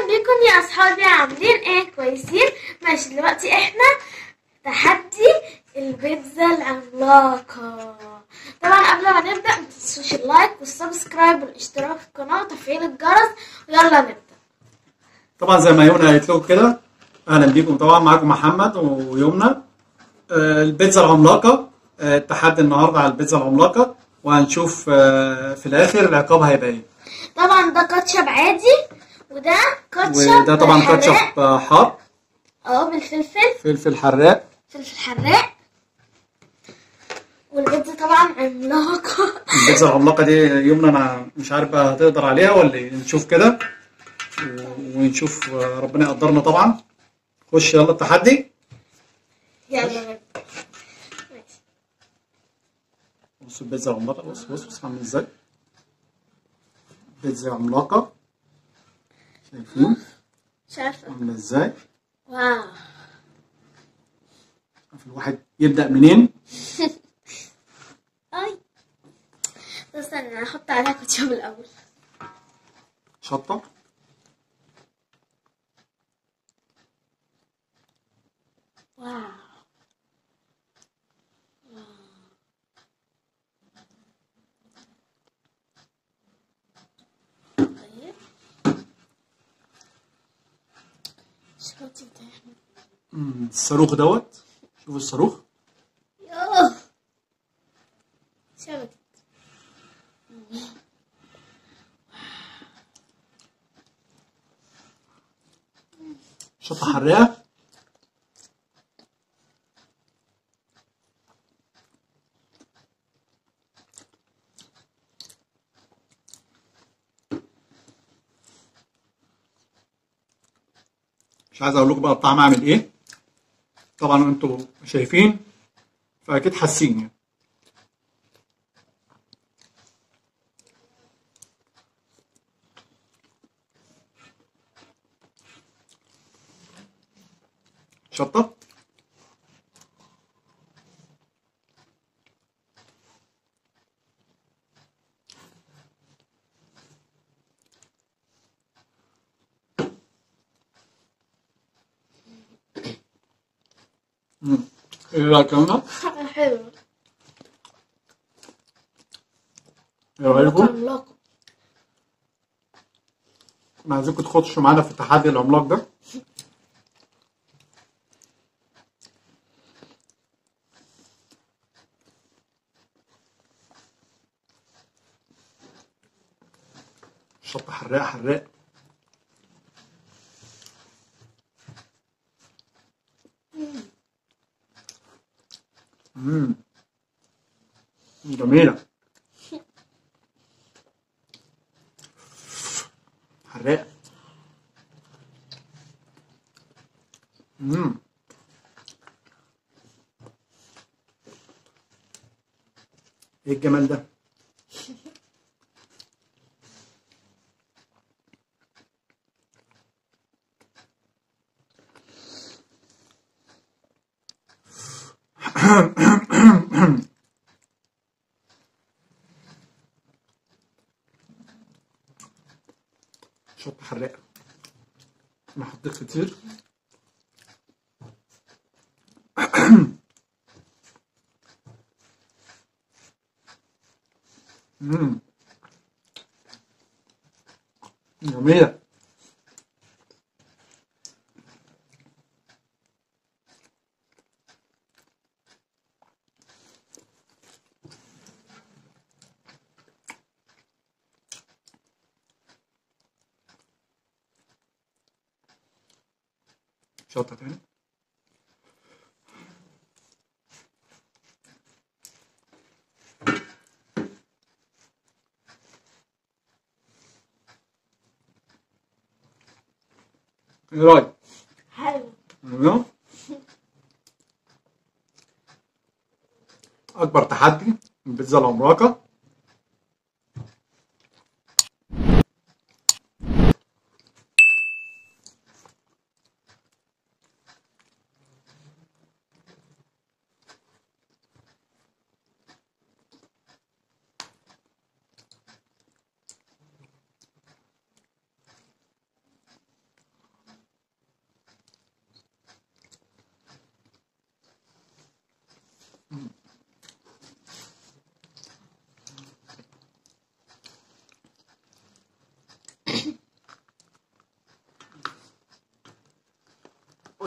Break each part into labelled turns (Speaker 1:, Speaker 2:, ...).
Speaker 1: بيكم يا اصحابي عاملين ايه كويسين ماشي دلوقتي احنا تحدي البيتزا العملاقة طبعا قبل ما نبدأ متنسوش اللايك والسبسكرايب والاشتراك في القناة وتفعيل الجرس ويلا نبدأ
Speaker 2: طبعا زي ما يمنى قالت لكم كده اهلا بيكم طبعا معاكم محمد ويمنى آه، البيتزا العملاقه آه، التحدي النهارده على البيتزا العملاقه وهنشوف آه، في الاخر العقاب هيبقى ايه
Speaker 1: طبعا ده كاتشب عادي وده كاتشب
Speaker 2: وده طبعا
Speaker 1: حراق.
Speaker 2: كاتشب آه، حار
Speaker 1: اه بالفلفل
Speaker 2: فلفل حراق
Speaker 1: فلفل حراق والبيتزا طبعا عملاقة
Speaker 2: البيتزا العملاقه دي يمنى انا مش عارف بقى هتقدر عليها ولا ايه نشوف كده و- ونشوف آه، ربنا يقدرنا طبعا خش يلا التحدي
Speaker 1: يلا نبدأ ماشي.
Speaker 2: بص البيتزا العملاقه بص بص بص عامل ازاي بيتزا عملاقه شايفين
Speaker 1: مش عارفة
Speaker 2: عامله ازاي
Speaker 1: واو
Speaker 2: شوف الواحد يبدا منين
Speaker 1: اي بس استنى انا هحط عليها كاتشب الاول
Speaker 2: شطه
Speaker 1: واو طيب شوتي ده
Speaker 2: مم، الصاروخ دوت شوف الصاروخ
Speaker 1: يوه شبكة
Speaker 2: شطه حراقه مش عايز اقول لكم بقى الطعم عامل ايه طبعا انتوا شايفين فاكيد حاسين يعني شطه مم. ايه رايك يا منى؟
Speaker 1: حلو
Speaker 2: ايه رايكم؟
Speaker 1: عملاقة
Speaker 2: انا عايزينكم تخشوا معانا في التحدي العملاق ده شطة حراق حراق مم. جميلة حراق امم ايه الجمال ده شطة حراقة انا حطيت كتير مم. جميلة شطة تاني ايه رايك؟
Speaker 1: حلو
Speaker 2: تمام؟ اكبر تحدي البيتزا العملاقه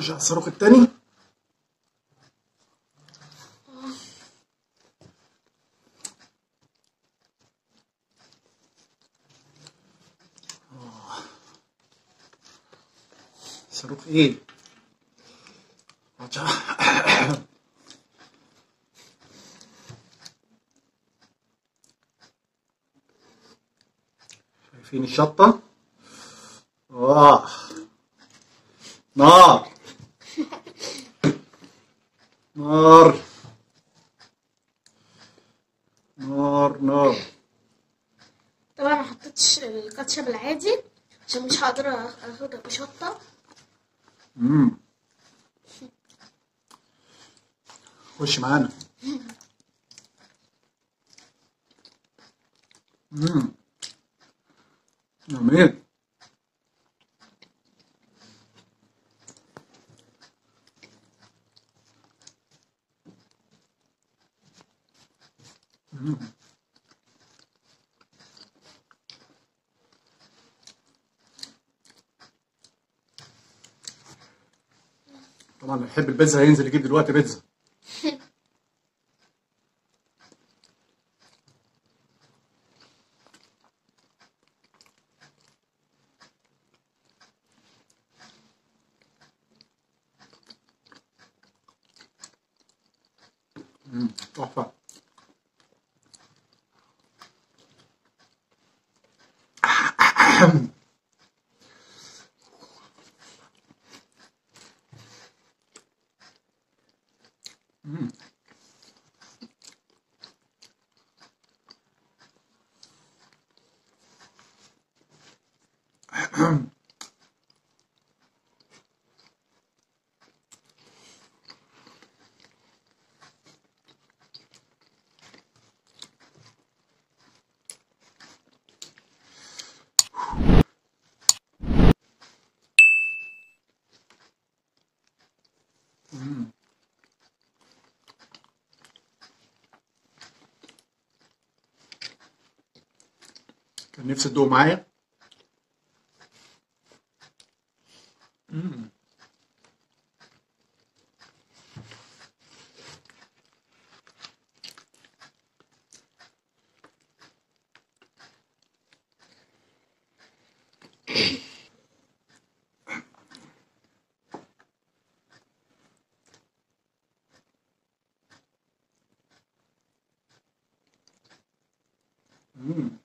Speaker 2: نخش على الصاروخ التاني صاروخ ايه رجع. شايفين الشطة آه نار نار نار نار
Speaker 1: طبعا ما حطيتش الكاتشب العادي عشان مش هقدر اخدها بشطة
Speaker 2: مم. خش معانا مم. جميل مم. طبعا اللي يحب البيتزا هينزل يجيب دلوقتي بيتزا مم، تحفة كان نفسي تدوق معايا مم. مم.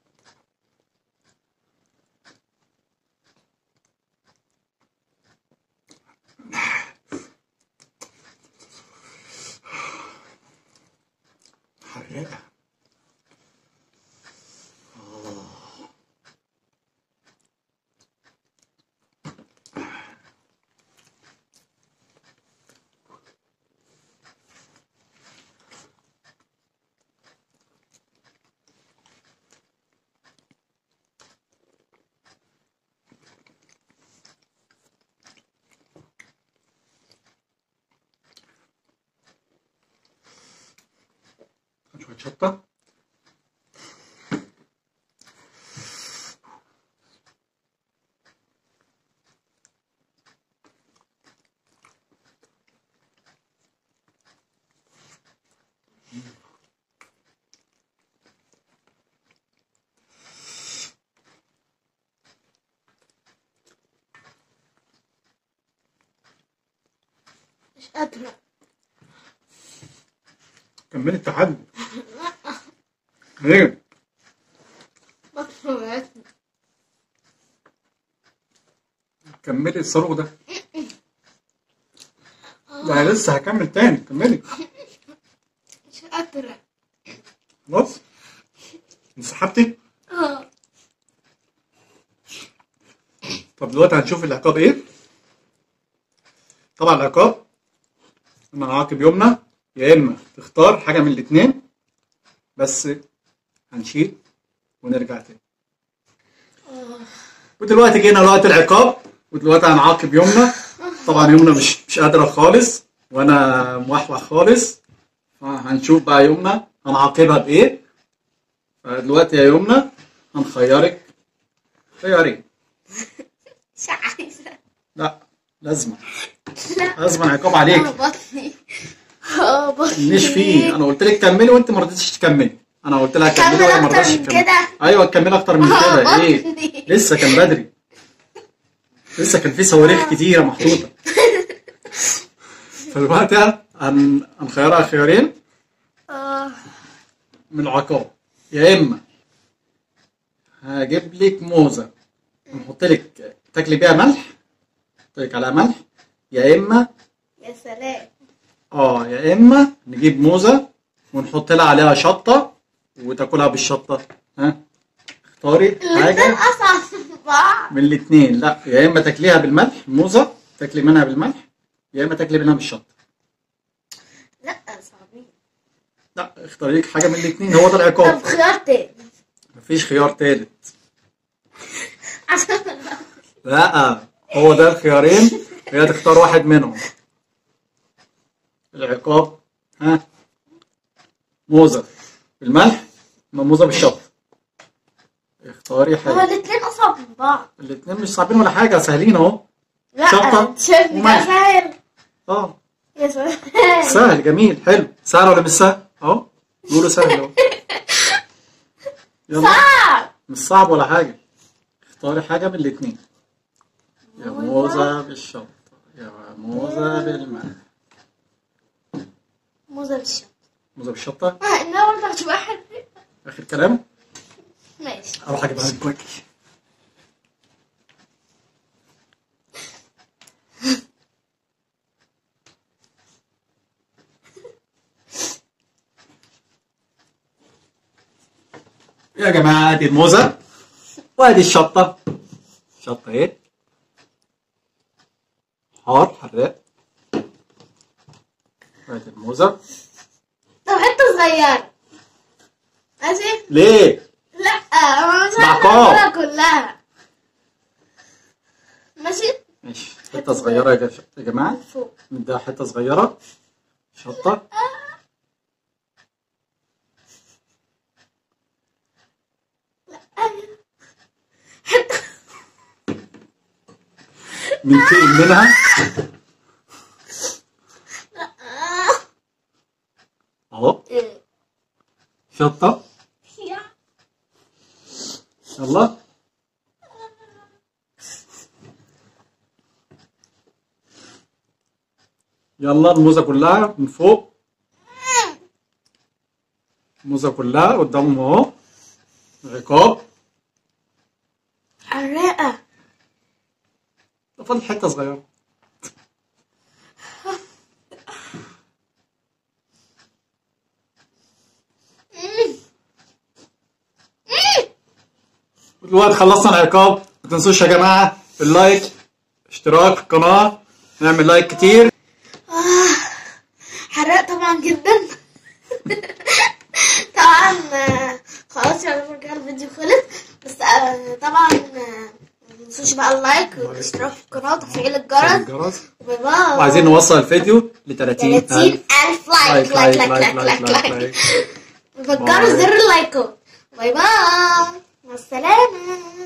Speaker 2: حراقة شوية شطة
Speaker 1: مش قادرة
Speaker 2: كملي التحدي ايه
Speaker 1: بطني وجعتني
Speaker 2: كملي الصاروخ ده لا لسه هكمل تاني كملي
Speaker 1: مش قادرة
Speaker 2: خلاص انسحبتي
Speaker 1: اه
Speaker 2: طب دلوقتي هنشوف العقاب ايه طبعا العقاب ان انا هعاقب يمنى يا اما تختار حاجه من الاثنين بس هنشيل ونرجع تاني ودلوقتي جينا لوقت العقاب ودلوقتي هنعاقب يمنى طبعا يمنى مش مش قادره خالص وانا موحوح خالص فهنشوف بقى يمنى هنعاقبها بايه فدلوقتي يا يمنى هنخيرك خيارين
Speaker 1: مش عايزة
Speaker 2: لا لازم
Speaker 1: لا
Speaker 2: لازم عقاب عليك
Speaker 1: اه بطني اه بطني
Speaker 2: مش فيه انا قلت لك كملي وانت ما رضيتش تكملي انا قلت لها كملي
Speaker 1: كمل
Speaker 2: وهي ما
Speaker 1: أكتر
Speaker 2: رضتش
Speaker 1: من
Speaker 2: تكملي
Speaker 1: كده.
Speaker 2: ايوه كملي اكتر من
Speaker 1: آه،
Speaker 2: كده ايه
Speaker 1: بطني.
Speaker 2: لسه كان بدري لسه كان في صواريخ كتيره محطوطه فالوقت هن... هنخيرها خيارين
Speaker 1: اه
Speaker 2: من العقاب يا اما هجيب لك موزه ونحط لك تاكلي بيها ملح احط لك عليها ملح يا اما
Speaker 1: يا سلام
Speaker 2: اه يا اما نجيب موزه ونحط لها عليها شطه وتاكلها بالشطه ها اختاري
Speaker 1: الاتنين
Speaker 2: حاجه
Speaker 1: اصعب من بعض
Speaker 2: من الاثنين لا يا اما تاكليها بالملح موزه تاكلي منها بالملح يا اما تاكلي منها بالشطه
Speaker 1: لا صعبين
Speaker 2: لا اختاري لك حاجه من الاثنين هو ده
Speaker 1: طب
Speaker 2: العقاب
Speaker 1: خيار تاني
Speaker 2: مفيش خيار تالت
Speaker 1: عشان
Speaker 2: لا هو ده الخيارين هي تختار واحد منهم العقاب ها موزة بالملح ما موزة بالشطة اختاري
Speaker 1: هو
Speaker 2: حاجة
Speaker 1: الاتنين اصعب من بعض
Speaker 2: الاتنين مش صعبين ولا حاجة سهلين اهو
Speaker 1: لا
Speaker 2: شطة
Speaker 1: شايفني
Speaker 2: وملح.
Speaker 1: كده سهل
Speaker 2: اه
Speaker 1: يا سلام
Speaker 2: سهل جميل حلو سهل ولا مش سهل اهو نقوله سهل اهو يلا
Speaker 1: صعب
Speaker 2: مش صعب ولا حاجة اختاري حاجة من الاتنين يا موزة بالشطة يا موزة بالملح
Speaker 1: موزة بالشطة
Speaker 2: موزة بالشطة
Speaker 1: اه انها برضه هتبقى حلوة
Speaker 2: آخر كلام
Speaker 1: ماشي
Speaker 2: أروح أجيبها لك واكل يا جماعة دي الموزة وادي الشطة شطة ايه حار حراق وادي الموزة
Speaker 1: طب حتة صغيرة ماشي
Speaker 2: ليه؟
Speaker 1: لا انا مش
Speaker 2: بعقاب.
Speaker 1: هاكلها كلها ماشي
Speaker 2: ماشي حتة صغيرة يا جش- يا جماعة
Speaker 1: من فوق
Speaker 2: نديها حتة صغيرة شطة
Speaker 1: حتة
Speaker 2: ننتقل منها اهو
Speaker 1: ايه
Speaker 2: شطة
Speaker 1: يا
Speaker 2: يلا يلا الموزة كلها من فوق الموزة كلها قدامهم اهو عقاب
Speaker 1: حراقة
Speaker 2: فاضل حتة صغيرة دلوقتي خلصنا العقاب ما تنسوش يا جماعة اللايك اشتراك في القناة نعمل لايك كتير
Speaker 1: حراق طبعا جدا طبعا آه، خلاص يا جماعة كده الفيديو خلص بس آه، طبعا آه، متنسوش بقى اللايك والاشتراك في القناة وتفعيل الجرس
Speaker 2: الجرس
Speaker 1: باي باي
Speaker 2: وعايزين نوصل الفيديو ل 30
Speaker 1: 30 ألف لايك لايك لايك لايك لايك لايك فكروا
Speaker 2: باي.
Speaker 1: زر اللايكات باي باي مع السلامة